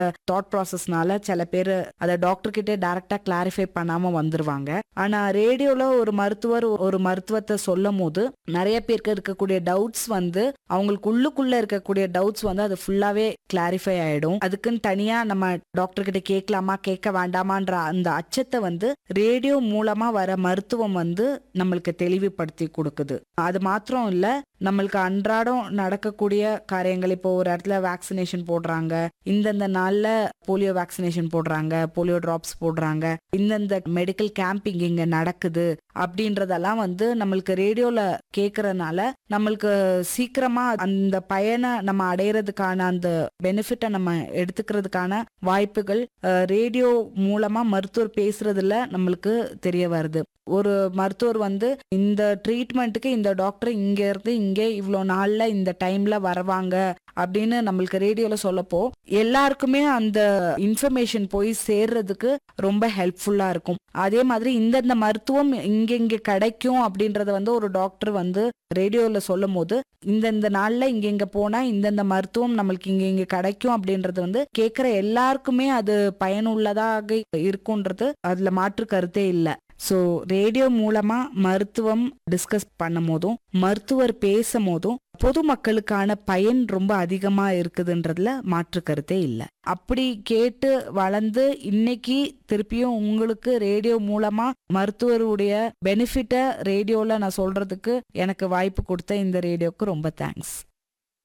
thought ப்ராசஸ்னால சில பேர் அதை டாக்டர் கிட்டே டைரக்டா கிளாரிஃபை பண்ணாம வந்துருவாங்க ஆனா ரேடியோல ஒரு மருத்துவர் ஒரு மருத்துவத்தை சொல்லும் போது நிறைய பேருக்கு இருக்கக்கூடிய டவுட்ஸ் வந்து அவங்களுக்கு உள்ளுக்குள்ள இருக்கக்கூடிய டவுட்ஸ் வந்து அது ஃபுல்லாவே கிளாரிஃபை ஆயிடும் அதுக்குன்னு தனியா நம்ம டாக்டர் கிட்ட கேட்கலாமா கேட்க வேண்டாமான்ற அந்த அச்சத்தை வந்து ரேடியோ மூலமா வர மருத்துவம் வந்து நம்மளுக்கு தெளிவுபடுத்தி கொடுக்குது அது மாத்திரம் இல்ல நம்மளுக்கு அன்றாடம் நடக்கக்கூடிய காரியங்கள் இப்போ ஒரு இடத்துல வேக்சினேஷன் போடுறாங்க இந்தந்த நாள்ல போலியோ வேக்சினேஷன் போடுறாங்க போலியோ டிராப்ஸ் போடுறாங்க இந்தந்த மெடிக்கல் கேம்பிங் இங்க நடக்குது அப்படின்றதெல்லாம் வந்து நம்மளுக்கு ரேடியோல கேக்குறதுனால நம்மளுக்கு சீக்கிரமா அந்த பயனை நம்ம அடையிறதுக்கான அந்த பெனிஃபிட்டை நம்ம எடுத்துக்கிறதுக்கான வாய்ப்புகள் ரேடியோ மூலமா மருத்துவர் பேசுறதுல நம்மளுக்கு தெரிய வருது ஒரு மருத்துவர் வந்து இந்த ட்ரீட்மெண்ட்டுக்கு இந்த டாக்டர் இங்க இருந்து இங்கே இவ்வளோ நாள்ல இந்த டைம்ல வருவாங்க அப்படின்னு நம்மளுக்கு ரேடியோல சொல்லப்போ எல்லாருக்குமே அந்த இன்ஃபர்மேஷன் போய் சேர்றதுக்கு ரொம்ப ஹெல்ப்ஃபுல்லா இருக்கும் அதே மாதிரி இந்தந்த மருத்துவம் இங்க இங்க கிடைக்கும் அப்படின்றத வந்து ஒரு டாக்டர் வந்து ரேடியோல சொல்லும் போது இந்தந்த நாள்ல இங்க இங்க போனா இந்தந்த மருத்துவம் நம்மளுக்கு இங்க இங்க கிடைக்கும் அப்படின்றது வந்து கேட்கிற எல்லாருக்குமே அது பயனுள்ளதாக இருக்குன்றது அதுல மாற்று கருத்தே இல்லை ஸோ ரேடியோ மூலமா மருத்துவம் டிஸ்கஸ் பண்ணும் போதும் மருத்துவர் பேசும் போதும் பொதுமக்களுக்கான பயன் ரொம்ப அதிகமா இருக்குதுன்றதுல மாற்று கருத்தே இல்லை அப்படி கேட்டு வளர்ந்து இன்னைக்கு திருப்பியும் உங்களுக்கு ரேடியோ மூலமா மருத்துவருடைய பெனிஃபிட்டை ரேடியோல நான் சொல்றதுக்கு எனக்கு வாய்ப்பு கொடுத்த இந்த ரேடியோக்கு ரொம்ப தேங்க்ஸ்